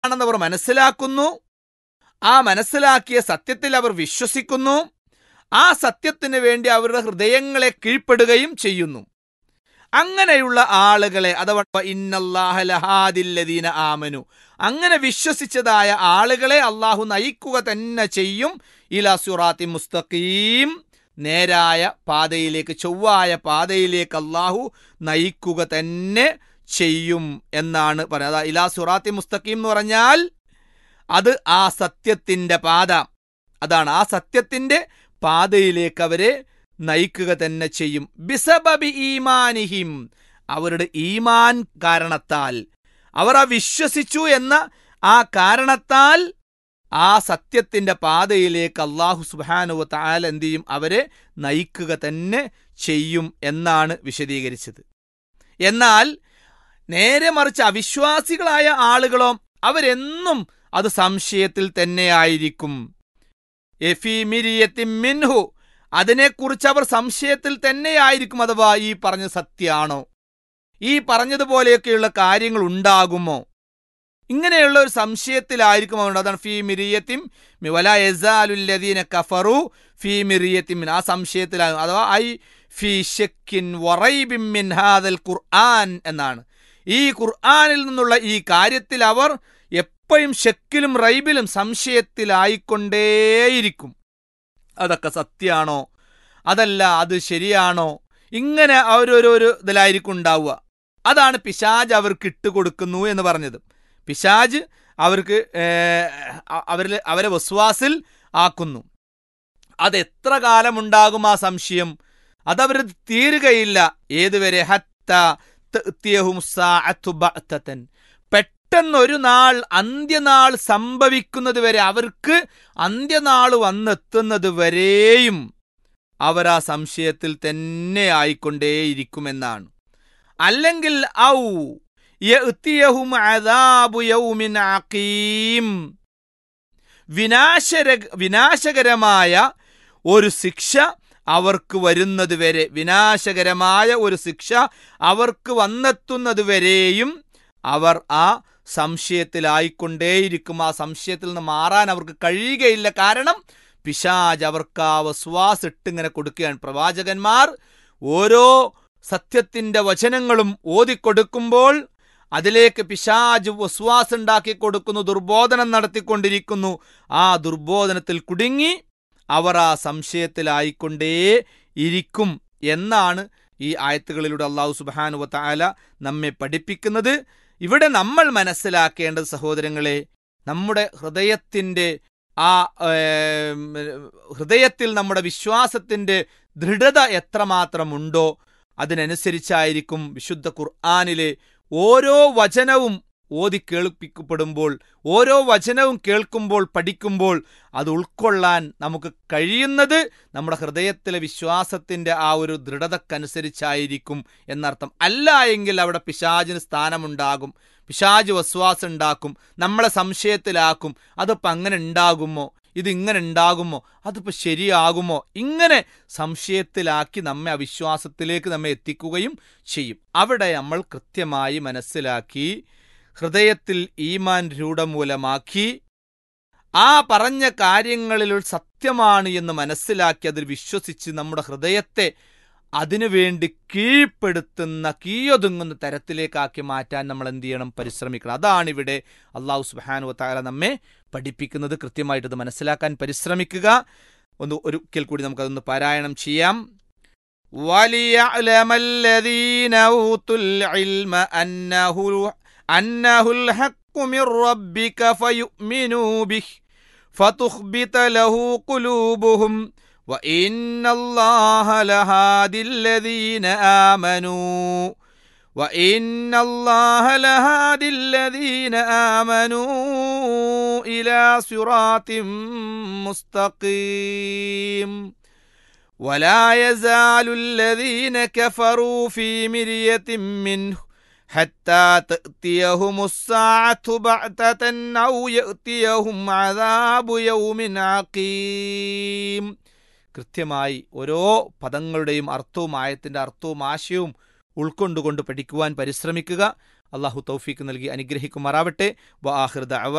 സത്യമാണെന്ന് അവർ മനസ്സിലാക്കുന്നു ആ മനസ്സിലാക്കിയ സത്യത്തിൽ അവർ വിശ്വസിക്കുന്നു ആ സത്യത്തിന് വേണ്ടി അവരുടെ ഹൃദയങ്ങളെ കീഴ്പ്പെടുകയും ചെയ്യുന്നു അങ്ങനെയുള്ള ആളുകളെ അഥവാ ഇന്നല്ലാഹലഹാദില്ലദീന ആമനു അങ്ങനെ വിശ്വസിച്ചതായ ആളുകളെ അള്ളാഹു നയിക്കുക തന്നെ ചെയ്യും ഇലാ സുറാത്തി മുസ്തഖീം നേരായ പാതയിലേക്ക് ചൊവ്വായ പാതയിലേക്ക് അള്ളാഹു നയിക്കുക തന്നെ ചെയ്യും എന്നാണ് പറയുന്നത് അതാ ഇലാ സുറാത്തി മുസ്തഖീം എന്ന് പറഞ്ഞാൽ അത് ആ സത്യത്തിന്റെ പാത അതാണ് ആ സത്യത്തിന്റെ പാതയിലേക്ക് അവരെ നയിക്കുക തന്നെ ചെയ്യും ബിസബബി ഈമാനിഹിം അവരുടെ ഈമാൻ കാരണത്താൽ അവർ ആ വിശ്വസിച്ചു എന്ന ആ കാരണത്താൽ ആ സത്യത്തിന്റെ പാതയിലേക്ക് അള്ളാഹു സുബാനുവ താൽ എന്ത് ചെയ്യും അവരെ നയിക്കുക തന്നെ ചെയ്യും എന്നാണ് വിശദീകരിച്ചത് എന്നാൽ നേരെ മറിച്ച് അവിശ്വാസികളായ ആളുകളോ അവരെന്നും അത് സംശയത്തിൽ തന്നെയായിരിക്കും എഫീമിരിയത്തി മിൻഹു അതിനെക്കുറിച്ച് അവർ സംശയത്തിൽ തന്നെയായിരിക്കും അഥവാ ഈ പറഞ്ഞ സത്യാണോ ഈ പറഞ്ഞതുപോലെയൊക്കെയുള്ള കാര്യങ്ങൾ ഉണ്ടാകുമോ ഇങ്ങനെയുള്ള ഒരു സംശയത്തിലായിരിക്കും അവരുണ്ട് അതാണ് ഫീ മിരിയത്തിം വല യസാലുല്ലദീന കഫറു ഫീ മിറിയത്തിൻ ആ സംശയത്തിലാകും അഥവാ ഐ ഫീ ഷെക്കിൻ വറൈബിൻ മിൻ ഹാദൽ ഖുർആൻ എന്നാണ് ഈ ഖുർആനിൽ നിന്നുള്ള ഈ കാര്യത്തിൽ അവർ എപ്പോഴും ഷെക്കിലും റൈബിലും സംശയത്തിലായിക്കൊണ്ടേയിരിക്കും അതൊക്കെ സത്യമാണോ അതല്ല അത് ശരിയാണോ ഇങ്ങനെ അവരൊരു ഇതിലായിരിക്കും ഉണ്ടാവുക അതാണ് പിശാജ് അവർക്ക് ഇട്ടുകൊടുക്കുന്നു എന്ന് പറഞ്ഞത് പിശാജ് അവർക്ക് അവരിൽ അവരെ വസ്വാസിൽ ആക്കുന്നു അത് എത്ര കാലമുണ്ടാകും ആ സംശയം അതവർ തീരുകയില്ല ഏതുവരെ ഹത്ത പെട്ടെന്നൊരു നാൾ അന്ത്യനാൾ സംഭവിക്കുന്നത് വരെ അവർക്ക് അന്ത്യനാൾ വന്നെത്തുന്നത് വരെയും അവർ ആ സംശയത്തിൽ തന്നെ ആയിക്കൊണ്ടേയിരിക്കുമെന്നാണ് അല്ലെങ്കിൽ ഔ യഅ്തിയഹും അദാബു യൗമിൻ അഖീം വിനാശര വിനാശകരമായ ഒരു ശിക്ഷ അവർക്ക് വരുന്നത് വരെ വിനാശകരമായ ഒരു ശിക്ഷ അവർക്ക് വന്നെത്തുന്നത് വരെയും അവർ ആ സംശയത്തിലായിക്കൊണ്ടേയിരിക്കും ആ സംശയത്തിൽ നിന്ന് മാറാൻ അവർക്ക് കഴിയുകയില്ല കാരണം പിശാജ് അവർക്ക് ആ വസ്വാസ് ഇട്ടിങ്ങനെ കൊടുക്കുകയാണ് പ്രവാചകന്മാർ ഓരോ സത്യത്തിന്റെ വചനങ്ങളും ഓതിക്കൊടുക്കുമ്പോൾ അതിലേക്ക് പിശാജ് വസ്വാസ് ഉണ്ടാക്കി കൊടുക്കുന്നു ദുർബോധനം നടത്തിക്കൊണ്ടിരിക്കുന്നു ആ ദുർബോധനത്തിൽ കുടുങ്ങി അവർ ആ സംശയത്തിലായിക്കൊണ്ടേ ഇരിക്കും എന്നാണ് ഈ ആയത്തുകളിലൂടെ അള്ളാഹു സുബാനു താല നമ്മെ പഠിപ്പിക്കുന്നത് ഇവിടെ നമ്മൾ മനസ്സിലാക്കേണ്ടത് സഹോദരങ്ങളെ നമ്മുടെ ഹൃദയത്തിൻ്റെ ആ ഹൃദയത്തിൽ നമ്മുടെ വിശ്വാസത്തിൻ്റെ ദൃഢത എത്രമാത്രമുണ്ടോ അതിനനുസരിച്ചായിരിക്കും വിശുദ്ധ ഖുർആാനിലെ ഓരോ വചനവും ഓതി കേൾപ്പിക്കപ്പെടുമ്പോൾ ഓരോ വചനവും കേൾക്കുമ്പോൾ പഠിക്കുമ്പോൾ അത് ഉൾക്കൊള്ളാൻ നമുക്ക് കഴിയുന്നത് നമ്മുടെ ഹൃദയത്തിലെ വിശ്വാസത്തിൻ്റെ ആ ഒരു ദൃഢതക്കനുസരിച്ചായിരിക്കും എന്നർത്ഥം അല്ല എങ്കിൽ അവിടെ പിശാചിന് സ്ഥാനമുണ്ടാകും പിശാജ് വസ്വാസം ഉണ്ടാക്കും നമ്മളെ സംശയത്തിലാക്കും അതിപ്പോൾ അങ്ങനെ ഉണ്ടാകുമോ ഇതിങ്ങനെ ഉണ്ടാകുമോ അതിപ്പോൾ ശരിയാകുമോ ഇങ്ങനെ സംശയത്തിലാക്കി നമ്മെ അവിശ്വാസത്തിലേക്ക് നമ്മെ എത്തിക്കുകയും ചെയ്യും അവിടെ നമ്മൾ കൃത്യമായി മനസ്സിലാക്കി ഹൃദയത്തിൽ ഈമാൻ രൂഢമൂലമാക്കി ആ പറഞ്ഞ കാര്യങ്ങളിൽ സത്യമാണ് എന്ന് മനസ്സിലാക്കി അതിൽ വിശ്വസിച്ച് നമ്മുടെ ഹൃദയത്തെ അതിനുവേണ്ടി കീഴ്പ്പെടുത്തുന്ന കീയൊതുങ്ങുന്ന തരത്തിലേക്കാക്കി മാറ്റാൻ നമ്മൾ എന്ത് ചെയ്യണം പരിശ്രമിക്കണം അതാണ് ഇവിടെ അള്ളാഹു സുബാനു താല നമ്മെ പഠിപ്പിക്കുന്നത് കൃത്യമായിട്ട് ഇത് മനസ്സിലാക്കാൻ പരിശ്രമിക്കുക ഒന്ന് ഒരിക്കൽ കൂടി നമുക്കതൊന്ന് പാരായണം ചെയ്യാം وَلِيَعْلَمَ الَّذِينَ أُوتُوا الْعِلْمَ أَنَّهُ أَنَّهُ الْحَقُّ مِنْ رَبِّكَ فَيُؤْمِنُوا بِهِ فَتُخْبِتَ لَهُ قُلُوبُهُمْ وَإِنَّ اللَّهَ لَهَادِي الَّذِينَ آمَنُوا وَإِنَّ اللَّهَ لَهَادِي الَّذِينَ آمَنُوا إِلَى صِرَاطٍ مُسْتَقِيمٍ ولا يزال الذين كفروا في مرية منه حتى تأتيهم الساعة بغتة أو يأتيهم عذاب يوم عقيم കൃത്യമായി ഓരോ പദങ്ങളുടെയും അർത്ഥവും ആയത്തിൻ്റെ അർത്ഥവും ആശയവും ഉൾക്കൊണ്ടുകൊണ്ട് പഠിക്കുവാൻ പരിശ്രമിക്കുക അള്ളാഹു തൗഫീക്ക് നൽകി അനുഗ്രഹിക്കുമാറാവട്ടെ വാഹിർ